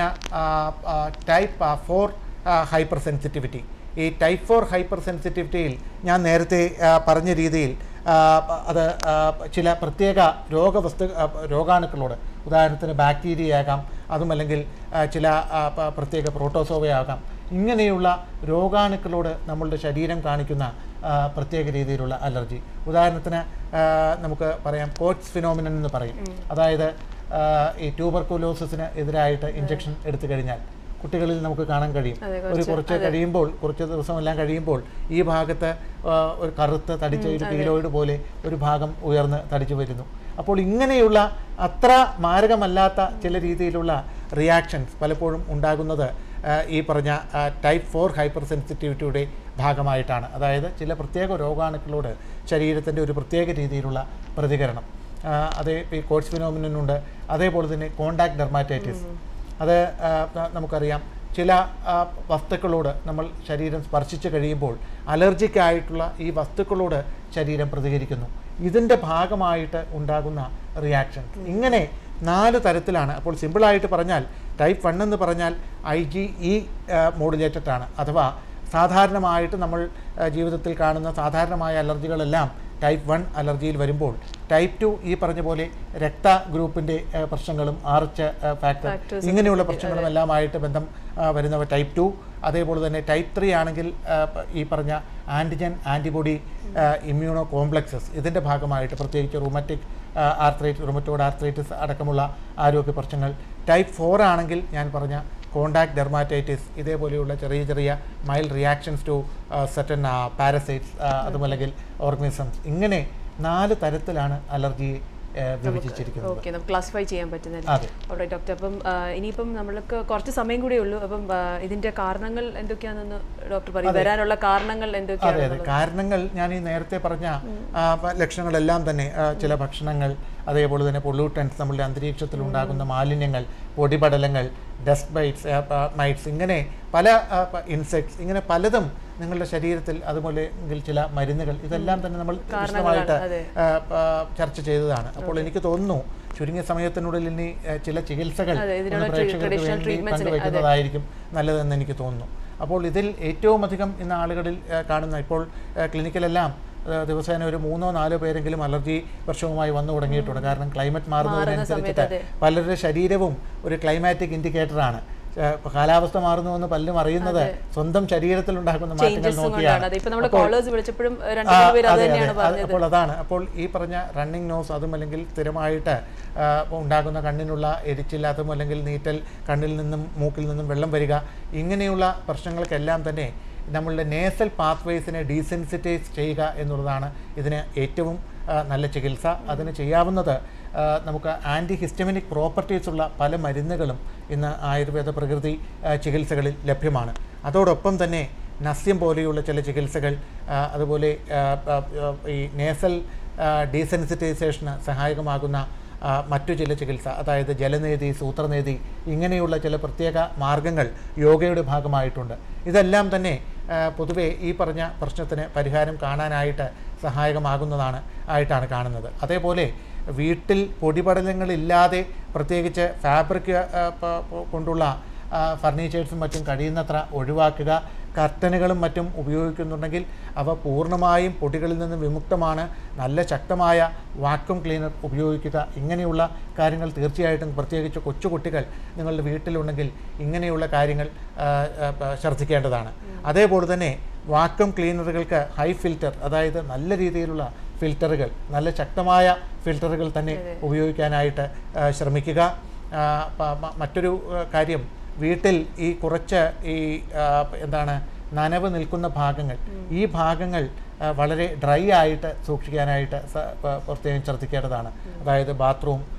ടൈപ്പ് ഫോർ ഹൈപ്പർ സെൻസിറ്റിവിറ്റി ഈ ടൈപ്പ് ഫോർ ഹൈപ്പർ സെൻസിറ്റിവിറ്റിയിൽ ഞാൻ നേരത്തെ ആ, പറഞ്ഞ രീതിയിൽ ആ, അത് ആ, ചില പ്രത്യേക രോഗവസ്തു ആ, രോഗാണുക്കളോട് ഉദാഹരണത്തിന് ബാക്ടീരിയ ആകാം അതുമല്ലെങ്കിൽ ആ, ചില ആ, പ- പ്രത്യേക പ്രോട്ടോസോവയാകാം ഇങ്ങനെയുള്ള രോഗാണുക്കളോട് നമ്മളുടെ ശരീരം കാണിക്കുന്ന ആ, പ്രത്യേക രീതിയിലുള്ള അലർജി ഉദാഹരണത്തിന് ആ, നമുക്ക് പറയാം കോട്സ് ഫിനോമിനൻ എന്ന് പറയും അതായത് ആ, ഈ ട്യൂബർകുലോസിന് എതിരായിട്ട് ഇഞ്ചക്ഷൻ എടുത്തു കഴിഞ്ഞാൽ കുട്ടികളിൽ നമുക്ക് കാണാൻ കഴിയും അതെ, ഒരു കുറച്ച് കഴിയുമ്പോൾ കുറച്ച് ദിവസമെല്ലാം കഴിയുമ്പോൾ ഈ ഭാഗത്ത് ആ, ഒരു കറുത്ത് തടിച്ച ഒരു പീലോയിഡ് പോലെ ഒരു ഭാഗം ഉയർന്ന് തടിച്ചു വരുന്നു അപ്പോൾ ഇങ്ങനെയുള്ള അത്ര മാരകമല്ലാത്ത ചില രീതിയിലുള്ള റിയാക്ഷൻസ് പലപ്പോഴും ഉണ്ടാകുന്നത് ആ, ഈ പറഞ്ഞ ടൈപ്പ് ഫോർ ഹൈപ്പർ സെൻസിറ്റിവിറ്റിയുടെ ഭാഗമായിട്ടാണ് അതായത് ചില പ്രത്യേക രോഗാണുക്കളോട് ശരീരത്തിൻ്റെ ഒരു പ്രത്യേക രീതിയിലുള്ള പ്രതികരണം ആ, അത് ഈ കോഴ്സ് ഫിനോമിനുണ്ട് അതേപോലെ തന്നെ കോണ്ടാക്ട് ഡെർമാറ്റൈറ്റിസ് അത് ആ, ന- നമുക്കറിയാം ചില ആ, വസ്തുക്കളോട് നമ്മൾ ശരീരം സ്പർശിച്ച് കഴിയുമ്പോൾ അലർജിക് ആയിട്ടുള്ള ഈ വസ്തുക്കളോട് ശരീരം പ്രതികരിക്കുന്നു ഇതിൻ്റെ ഭാഗമായിട്ട് ഉണ്ടാകുന്ന റിയാക്ഷൻ ഇങ്ങനെ നാല് തരത്തിലാണ് അപ്പോൾ സിമ്പിളായിട്ട് പറഞ്ഞാൽ ടൈപ്പ് വൺ എന്ന് പറഞ്ഞാൽ ഐ ജി ഇ മോഡുലേറ്റഡ് ആണ് അഥവാ സാധാരണമായിട്ട് നമ്മൾ ആ, ജീവിതത്തിൽ കാണുന്ന സാധാരണമായ അലർജികളെല്ലാം ടൈപ്പ് വൺ അലർജിയിൽ വരുമ്പോൾ ടൈപ്പ് ടു ഈ പറഞ്ഞ പോലെ രക്ത ഗ്രൂപ്പിൻ്റെ ആ, പ്രശ്നങ്ങളും ആർച്ച് ഫാക്ടർ Factors ഇങ്ങനെയുള്ള പ്രശ്നങ്ങളും എല്ലാമായിട്ട് ബന്ധം ആ, വരുന്നവ ടൈപ്പ് ടു അതേപോലെ തന്നെ ടൈപ്പ് ത്രീ ആണെങ്കിൽ ആ, പ- ഈ പറഞ്ഞ ആൻറ്റിജൻ ആൻറ്റിബോഡി ഇമ്മ്യൂണോ കോംപ്ലക്സസ് ഇതിൻ്റെ ഭാഗമായിട്ട് പ്രത്യേകിച്ച് റുമറ്റിക് ആർത്രൈറ്റ് റുമറ്റോഡ് ആർത്രൈറ്റിസ് അടക്കമുള്ള ആരോഗ്യ പ്രശ്നങ്ങൾ ടൈപ്പ് ഫോർ ആണെങ്കിൽ ഞാൻ പറഞ്ഞ കോണ്ടാക്ട് ഡെർമാറ്റൈറ്റിസ് ഇതേപോലെയുള്ള ചെറിയ ചെറിയ mild reactions to certain parasites അതുമല്ലെങ്കിൽ ഓർഗനിസംസ് ഇങ്ങനെ നാല് തരത്തിലാണ് അലർജിയെ ആ, വിഭജിച്ചിരിക്കുന്നത് ഓക്കെ നമുക്ക് ക്ലാസിഫൈ ചെയ്യാൻ പറ്റുന്നില്ല അതെ ഓൾറൈറ്റ് ഡോക്ടർ അപ്പം ആ, ഇനിയിപ്പം നമ്മൾക്ക് കുറച്ച് സമയം കൂടിയേ ഉള്ളൂ അപ്പം ആ, ഇതിന്റെ കാരണങ്ങൾ എന്തൊക്കെയാണെന്ന് ഡോക്ടർ പറയും വരാനുള്ള കാരണങ്ങൾ അതെ എന്തൊക്കെയാണ് അതെ കാരണങ്ങൾ ഞാൻ ഈ നേരത്തെ പറഞ്ഞ ആ, പ- ലക്ഷണങ്ങളെല്ലാം തന്നെ ആ, ചില ഭക്ഷണങ്ങൾ അതേപോലെ തന്നെ പൊള്യൂട്ടൻസ് നമ്മളുടെ അന്തരീക്ഷത്തിൽ ഉണ്ടാകുന്ന മാലിന്യങ്ങൾ പൊടിപടലങ്ങൾ ഡസ്റ്റ് ബൈറ്റ്സ് മൈറ്റ്സ് ഇങ്ങനെ പല ഇൻസെക്ട്സ് ഇങ്ങനെ പലതും നിങ്ങളുടെ ശരീരത്തിൽ അതുപോലെ എങ്കിൽ ചില മരുന്നുകൾ ഇതെല്ലാം തന്നെ നമ്മൾ വിശദമായിട്ട് അതെ. ആ, ആ, ചർച്ച ചെയ്തതാണ് അപ്പോൾ എനിക്ക് തോന്നുന്നു ചുരുങ്ങിയ സമയത്തിനുള്ളിൽ ഇനി ആ, ചില ചികിത്സകൾ അതെ, ഇതിനുള്ള ഒന്ന് ട്രീ- പ്രേക്ഷകർക്ക് traditional വേണ്ടി treatments ന് പങ്കുവെക്കുന്നതായിരിക്കും നല്ലതെന്ന് എനിക്ക് തോന്നുന്നു അപ്പോൾ ഇതിൽ ഏറ്റവും അധികം ഇന്ന് ആളുകളിൽ ആ, കാണുന്ന ഇപ്പോൾ ആ, ക്ലിനിക്കിലെല്ലാം ആ, ദിവസേന ഒരു മൂന്നോ നാലോ പേരെങ്കിലും അലർജി പ്രശ്നവുമായി വന്നു തുടങ്ങിയിട്ടുണ്ട് കാരണം ക്ലൈമറ്റ് മാറുന്നതിനനുസരിച്ചിട്ട് അതെ. പലരുടെ ശരീരവും ഒരു ക്ലൈമാറ്റിക് ഇൻഡിക്കേറ്ററാണ് കാലാവസ്ഥ മാറുന്നുവെന്ന് പലരും അറിയുന്നത് സ്വന്തം ശരീരത്തിൽ ഉണ്ടാക്കുന്ന മാറ്റങ്ങൾ ചേഞ്ചസ് കൊണ്ടാണ് നോക്കിയാണ് അതെ ഇപ്പൊ നമ്മുടെ അപ്പോൾ- കോളേഴ്സ് വിളിച്ചപ്പോഴും രണ്ടു ആ, മൂന്ന് പേര് അത് അതെ, തന്നെയാണ് അതെ. പറഞ്ഞത് അപ്പോൾ അതാണ് അപ്പോൾ ഈ പറഞ്ഞ റണ്ണിങ് നോസ് അതും അല്ലെങ്കിൽ സ്ഥിരമായിട്ട് ആ, ഉണ്ടാകുന്ന കണ്ണിനുള്ള എരിച്ചിൽ അതും അല്ലെങ്കിൽ നീറ്റൽ കണ്ണിൽ നിന്നും മൂക്കിൽ നിന്നും വെള്ളം വരിക ഇങ്ങനെയുള്ള പ്രശ്നങ്ങൾക്കെല്ലാം തന്നെ നമ്മളുടെ നേസൽ പാത്വേസിനെ ഡീസെൻസിറ്റൈസ് ചെയ്യുക എന്നുള്ളതാണ് ഇതിന് ഏറ്റവും ആ, നല്ല ചികിത്സ അതിന് ചെയ്യാവുന്നത് ആ, നമുക്ക് ആൻറ്റി ഹിസ്റ്റമിനിക് പ്രോപ്പർട്ടീസ് ഉള്ള പല മരുന്നുകളും ഇന്ന് ആയുർവേദ പ്രകൃതി ആ, ചികിത്സകളിൽ ലഭ്യമാണ് അതോടൊപ്പം തന്നെ നസ്യം പോലെയുള്ള ചില ചികിത്സകൾ ആ, അതുപോലെ ആ, ആ, ആ, ഈ നേസൽ ഡീസെൻസിറ്റൈസേഷന് സഹായകമാകുന്ന ആ, മറ്റു ചില ചികിത്സ അതായത് ജലനേതി സൂത്രനേതി ഇങ്ങനെയുള്ള ചില പ്രത്യേക മാർഗങ്ങൾ യോഗയുടെ ഭാഗമായിട്ടുണ്ട് ഇതെല്ലാം തന്നെ ആ, പൊതുവെ ഈ പറഞ്ഞ പ്രശ്നത്തിന് പരിഹാരം കാണാനായിട്ട് സഹായകമാകുന്നതാണ് ആയിട്ടാണ് കാണുന്നത് അതേപോലെ വീട്ടിൽ പൊടിപടലങ്ങളില്ലാതെ പ്രത്യേകിച്ച് ഫാബ്രിക് കൊണ്ടുള്ള ഫർണിച്ചേഴ്സും മറ്റും കഴിയുന്നത്ര ഒഴിവാക്കുക കർട്ടനുകളും മറ്റും ഉപയോഗിക്കുന്നുണ്ടെങ്കിൽ അവ പൂർണ്ണമായും പൊടികളിൽ നിന്ന് വിമുക്തമാണ് നല്ല ശക്തമായ വാക്വം ക്ലീനർ ഉപയോഗിക്കുക ഇങ്ങനെയുള്ള കാര്യങ്ങൾ തീർച്ചയായിട്ടും പ്രത്യേകിച്ച് കൊച്ചുകുട്ടികൾ നിങ്ങളുടെ വീട്ടിലുണ്ടെങ്കിൽ ഇങ്ങനെയുള്ള കാര്യങ്ങൾ ആ, ആ, പ- ശ്രദ്ധിക്കേണ്ടതാണ് അതേപോലെ തന്നെ വാക്വം ക്ലീനറുകൾക്ക് ഹൈ ഫിൽറ്റർ അതായത് നല്ല രീതിയിലുള്ള ഫിൽറ്ററുകൾ നല്ല ശക്തമായ ഫിൽറ്ററുകൾ തന്നെ ഉപയോഗിക്കാനായിട്ട് ആ, ശ്രമിക്കുക ആ, പ- മ- മറ്റൊരു ആ, കാര്യം വീട്ടിൽ ഈ കുറച്ച് ഈ ആ, എന്താണ് നനവ് നിൽക്കുന്ന ഭാഗങ്ങൾ ഈ ഭാഗങ്ങൾ ആ, വളരെ ഡ്രൈ ആയിട്ട് സൂക്ഷിക്കാനായിട്ട് സ- പ- പ്രത്യേകം ശ്രദ്ധിക്കേണ്ടതാണ് അതായത് ബാത്റൂം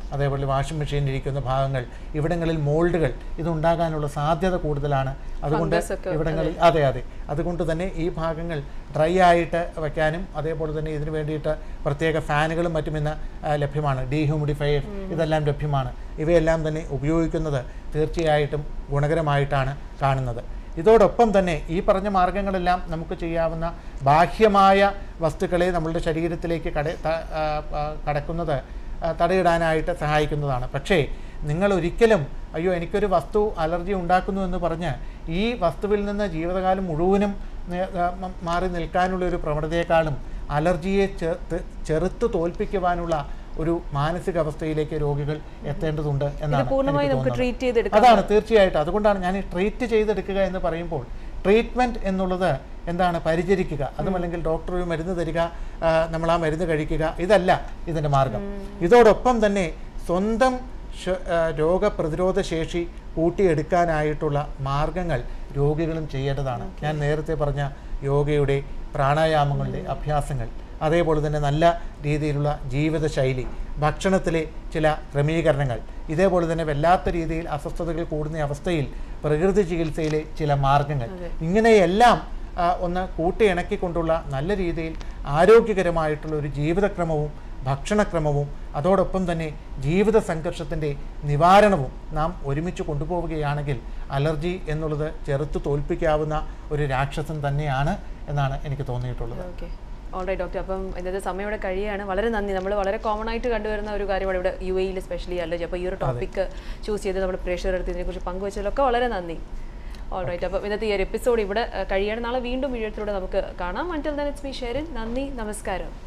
അതേപോലെ വാഷിംഗ് മെഷീനിൽ ഇരിക്കുന്ന ഭാഗങ്ങൾ ഇവിടങ്ങളിൽ മോൾഡുകൾ ഇതുണ്ടാകാനുള്ള സാധ്യത കൂടുതലാണ് അതുകൊണ്ട് Fungus ഒക്കെ, ഇവിടങ്ങളിൽ അതെ അതെ അതുകൊണ്ട് തന്നെ ഈ ഭാഗങ്ങൾ ഡ്രൈ ആയിട്ട് വയ്ക്കാനും അതേപോലെ തന്നെ ഇതിന് വേണ്ടിയിട്ട് പ്രത്യേക ഫാനുകളും മറ്റും ഇന്ന് ആ, ലഭ്യമാണ് ഡീഹ്യൂമിഡിഫയർ ഇതെല്ലാം ലഭ്യമാണ് ഇവയെല്ലാം തന്നെ ഉപയോഗിക്കുന്നത് തീർച്ചയായിട്ടും ഗുണകരമായിട്ടാണ് കാണുന്നത് ഇതോടൊപ്പം തന്നെ ഈ പറഞ്ഞ മാർഗങ്ങളെല്ലാം നമുക്ക് ചെയ്യാവുന്ന ബാഹ്യമായ വസ്തുക്കളെ നമ്മളുടെ ശരീരത്തിലേക്ക് കട ത- ആ, ആ, കടക്കുന്നത് ആ, തടയിടാനായിട്ട് സഹായിക്കുന്നതാണ് പക്ഷേ നിങ്ങൾ ഒരിക്കലും അയ്യോ എനിക്കൊരു വസ്തു അലർജി ഉണ്ടാക്കുന്നു എന്ന് പറഞ്ഞ് ഈ വസ്തുവിൽ നിന്ന് ജീവിതകാലം മുഴുവനും നെ- ആ, മ- മാറി നിൽക്കാനുള്ള ഒരു പ്രവണതയെക്കാളും അലർജിയെ ചെ- ചെറുത്ത് തോൽപ്പിക്കുവാനുള്ള ഒരു മാനസികാവസ്ഥയിലേക്ക് രോഗികൾ എത്തേണ്ടതുണ്ട് എന്നാണ് പൂർണ്ണമായി എനിക്ക് നമുക്ക് തോന്നുന്നത്. treat ചെയ്തെടുക്കാം. അതാണ് തീർച്ചയായിട്ടും അതുകൊണ്ടാണ് ഞാൻ ഈ ട്രീറ്റ് ചെയ്തെടുക്കുക എന്ന് പറയുമ്പോൾ ട്രീറ്റ്മെൻറ്റ് എന്നുള്ളത് എന്താണ് പരിചരിക്കുക അതുമല്ലെങ്കിൽ ഡോക്ടർ ഒരു മരുന്ന് തരിക ആ, നമ്മൾ ആ മരുന്ന് കഴിക്കുക ഇതല്ല ഇതിൻ്റെ മാർഗം ഇതോടൊപ്പം തന്നെ സ്വന്തം ശ- ആ, രോഗപ്രതിരോധ ശേഷി കൂട്ടിയെടുക്കാനായിട്ടുള്ള മാർഗങ്ങൾ രോഗികളും ചെയ്യേണ്ടതാണ് ഞാൻ നേരത്തെ പറഞ്ഞ യോഗയുടെ പ്രാണായാമങ്ങളുടെ അഭ്യാസങ്ങൾ അതേപോലെ തന്നെ നല്ല രീതിയിലുള്ള ജീവിതശൈലി ഭക്ഷണത്തിലെ ചില ക്രമീകരണങ്ങൾ ഇതേപോലെ തന്നെ വല്ലാത്ത രീതിയിൽ അസ്വസ്ഥതകൾ കൂടുന്ന അവസ്ഥയിൽ പ്രകൃതി ചികിത്സയിലെ ചില മാർഗങ്ങൾ ഇങ്ങനെയെല്ലാം ആ, ഒന്ന് കൂട്ടിയിണക്കിക്കൊണ്ടുള്ള നല്ല രീതിയിൽ ആരോഗ്യകരമായിട്ടുള്ള ഒരു ജീവിതക്രമവും ഭക്ഷണക്രമവും അതോടൊപ്പം തന്നെ ജീവിത സംഘർഷത്തിൻ്റെ നിവാരണവും നാം ഒരുമിച്ച് കൊണ്ടുപോവുകയാണെങ്കിൽ അലർജി എന്നുള്ളത് ചെറുത്ത് തോൽപ്പിക്കാവുന്ന ഒരു രാക്ഷസൻ തന്നെയാണ് എന്നാണ് എനിക്ക് തോന്നിയിട്ടുള്ളത് ഓക്കെ ഓൾറൈറ്റ് ഡോക്ടർ അപ്പം ഇന്നത്തെ സമയം ഇവിടെ കഴിയുകയാണ് വളരെ നന്ദി നമ്മൾ വളരെ കോമൺ ആയിട്ട് കണ്ടുവരുന്ന ഒരു കാര്യമാണ് ഇവിടെ യു എയിൽ സ്പെഷ്യലി അലർജി അപ്പോൾ ഈ ഒരു ടോപ്പിക്ക് ചൂസ് ചെയ്ത് നമ്മൾ പ്രേക്ഷകർ എടുത്ത് ഇതിനെക്കുറിച്ച് പങ്കുവച്ചതിലൊക്കെ വളരെ നന്ദി ഓൾറൈറ്റ് അപ്പം ഇന്നത്തെ ഈ ഒരു എപ്പിസോഡ് ഇവിടെ അഹ്, കഴിയാണ് നാളെ വീണ്ടും വീഴത്തിലൂടെ നമുക്ക് കാണാം until then it's me Sherin നന്ദി നമസ്കാരം